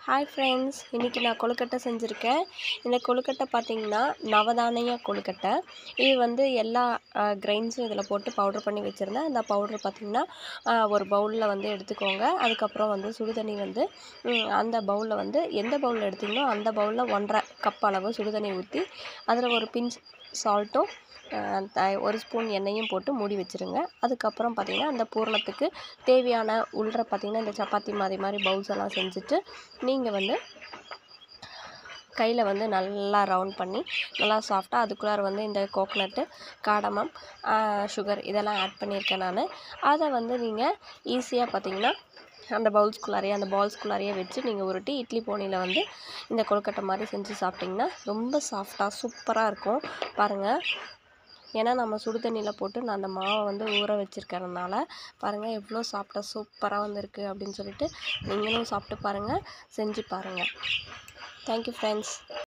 hi friends இன்றைக்கி நான் கொழுக்கட்டை செஞ்சுருக்கேன் இந்த கொழுக்கட்டை பார்த்திங்கன்னா நவதானிய கொழுக்கட்டை இது வந்து எல்லா கிரைன்ஸும் இதில் போட்டு பவுட்ரு பண்ணி வச்சுருந்தேன் அந்த பவுட்ரு பார்த்திங்கன்னா ஒரு பவுலில் வந்து எடுத்துக்கோங்க அதுக்கப்புறம் வந்து சுடுதண்ணி வந்து ம், அந்த பவுலில் வந்து எந்த பவுலில் எடுத்தீங்களோ அந்த பவுலில் ஒன்றரை கப் அளவு சுடுதண்ணி ஊற்றி அதில் ஒரு பிஞ்ச் சால்ட்டும் ஒரு ஸ்பூன் எண்ணெயும் போட்டு மூடி வச்சுருங்க அதுக்கப்புறம் பார்த்திங்கன்னா அந்த பூரணத்துக்கு தேவையான உள்ற பார்த்திங்கன்னா இந்த சப்பாத்தி மாதிரி மாதிரி பவுல்ஸ் எல்லாம் செஞ்சுட்டு நீங்கள் வந்து கையில் வந்து நல்லா ரவுண்ட் பண்ணி நல்லா சாஃப்டாக அதுக்குள்ளார வந்து இந்த கோகனட்டு காடமம் சுகர் இதெல்லாம் ஆட் பண்ணியிருக்கேன் நான் அதை வந்து நீங்கள் ஈஸியாக பார்த்தீங்கன்னா அந்த பவுல்ஸ்குள்ளாரையே அந்த பால்ஸ்குள்ளாரையே வச்சு நீங்கள் உருட்டி இட்லி போனியில் வந்து இந்த கொழுக்கட்டை மாதிரி செஞ்சு சாப்பிட்டிங்கன்னா ரொம்ப சாஃப்டாக சூப்பராக இருக்கும் பாருங்கள் ஏன்னா நம்ம சுடு தண்ணியில் போட்டு நான் அந்த மாவை வந்து ஊற வச்சுருக்கறனால பாருங்கள் எவ்வளோ சாப்பிட்டா சூப்பராக வந்திருக்கு அப்படின்னு சொல்லிட்டு நீங்களும் சாப்பிட்டு பாருங்கள் செஞ்சு பாருங்கள் தேங்க்யூ ஃப்ரெண்ட்ஸ்